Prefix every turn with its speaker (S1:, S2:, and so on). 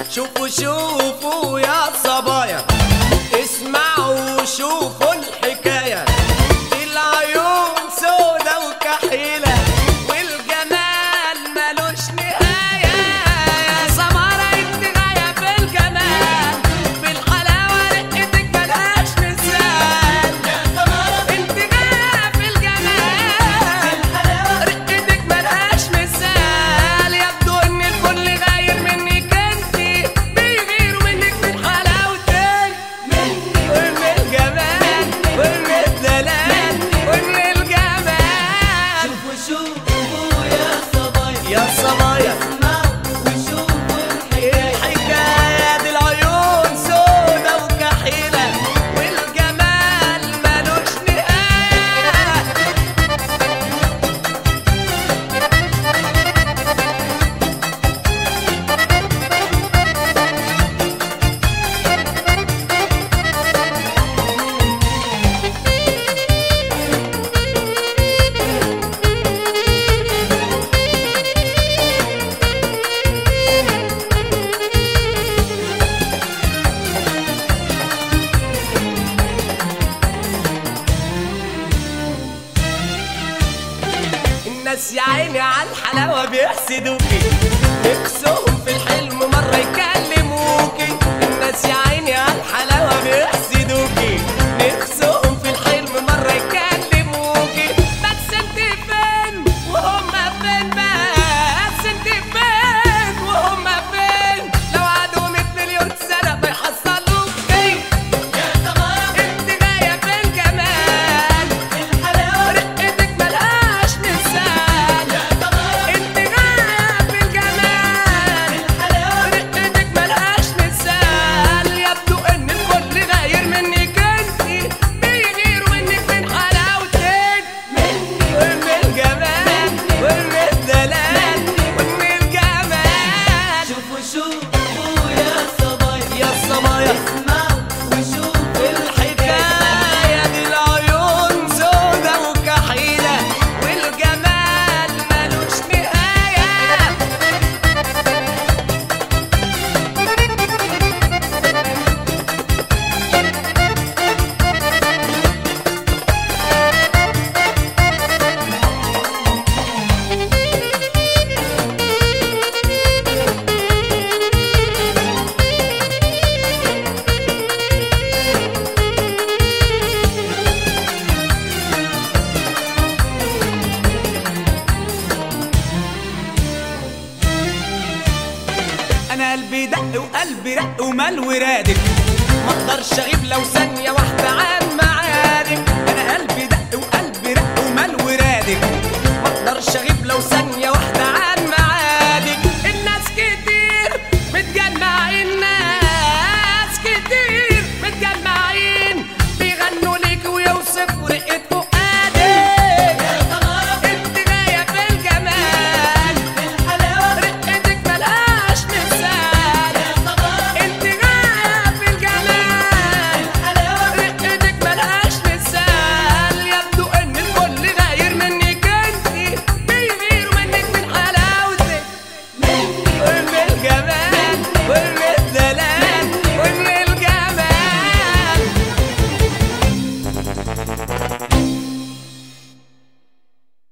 S1: شوفوا شوفوا يا صبايا اسمعوا شوفوا الحكاية العيون سودا وكحيلة والجمال ملوش نهاية يا سمرة انت غاية في الجمال في الحلاوة رقتك ملهاش مثال يا سمرة انت غاية في الجمال رقتك ملهاش مثال يبدو ان الكل غاير منك انت بيغيروا منك من حلاوتك مني ومن الجمال ومن الدلال ومن الجمال
S2: شوفوا شوفوا يا صبايا
S1: يا صبايا
S2: اسمعوا وشوفوا الحكاية
S1: الحكاية دي العيون سودا وكحيلة والجمال ملوش نهاية الناس يا عيني على الحلاوة بيحسدوكي نفسهم في الحلم مرة يكلموكي الناس يا عيني على الحلاوة بيحسدوكي نفسهم في الحلم مرة يكلموكي بس انت فين وهم فين بس انت فين وهم فين لو عادوا 100 مليون سنة بيحصلوكي
S2: يا سمرة
S1: انت جاية في الجمال
S2: الحلاوة
S1: رقتك ملهاش مثال
S2: يا سمرة
S1: انت غاية في الجمال
S2: الحلاوة
S1: رقتك ملهاش مثال يبدو ان الكل غاير منك انت بيغيروا منك من حلاوتك
S2: مني
S1: ومن الجمال ومن الدلال ومن الجمال
S2: شوفوا شوفوا يا صبايا
S1: يا صبايا
S2: اسمعوا وشوفوا
S1: الحكاية دي العيون سودا وكحيلة والجمال ملوش نهاية
S3: انا قلبي دق وقلبي رق ومال ورادك
S1: ما اقدرش اغيب لو ثانية واحدة عادي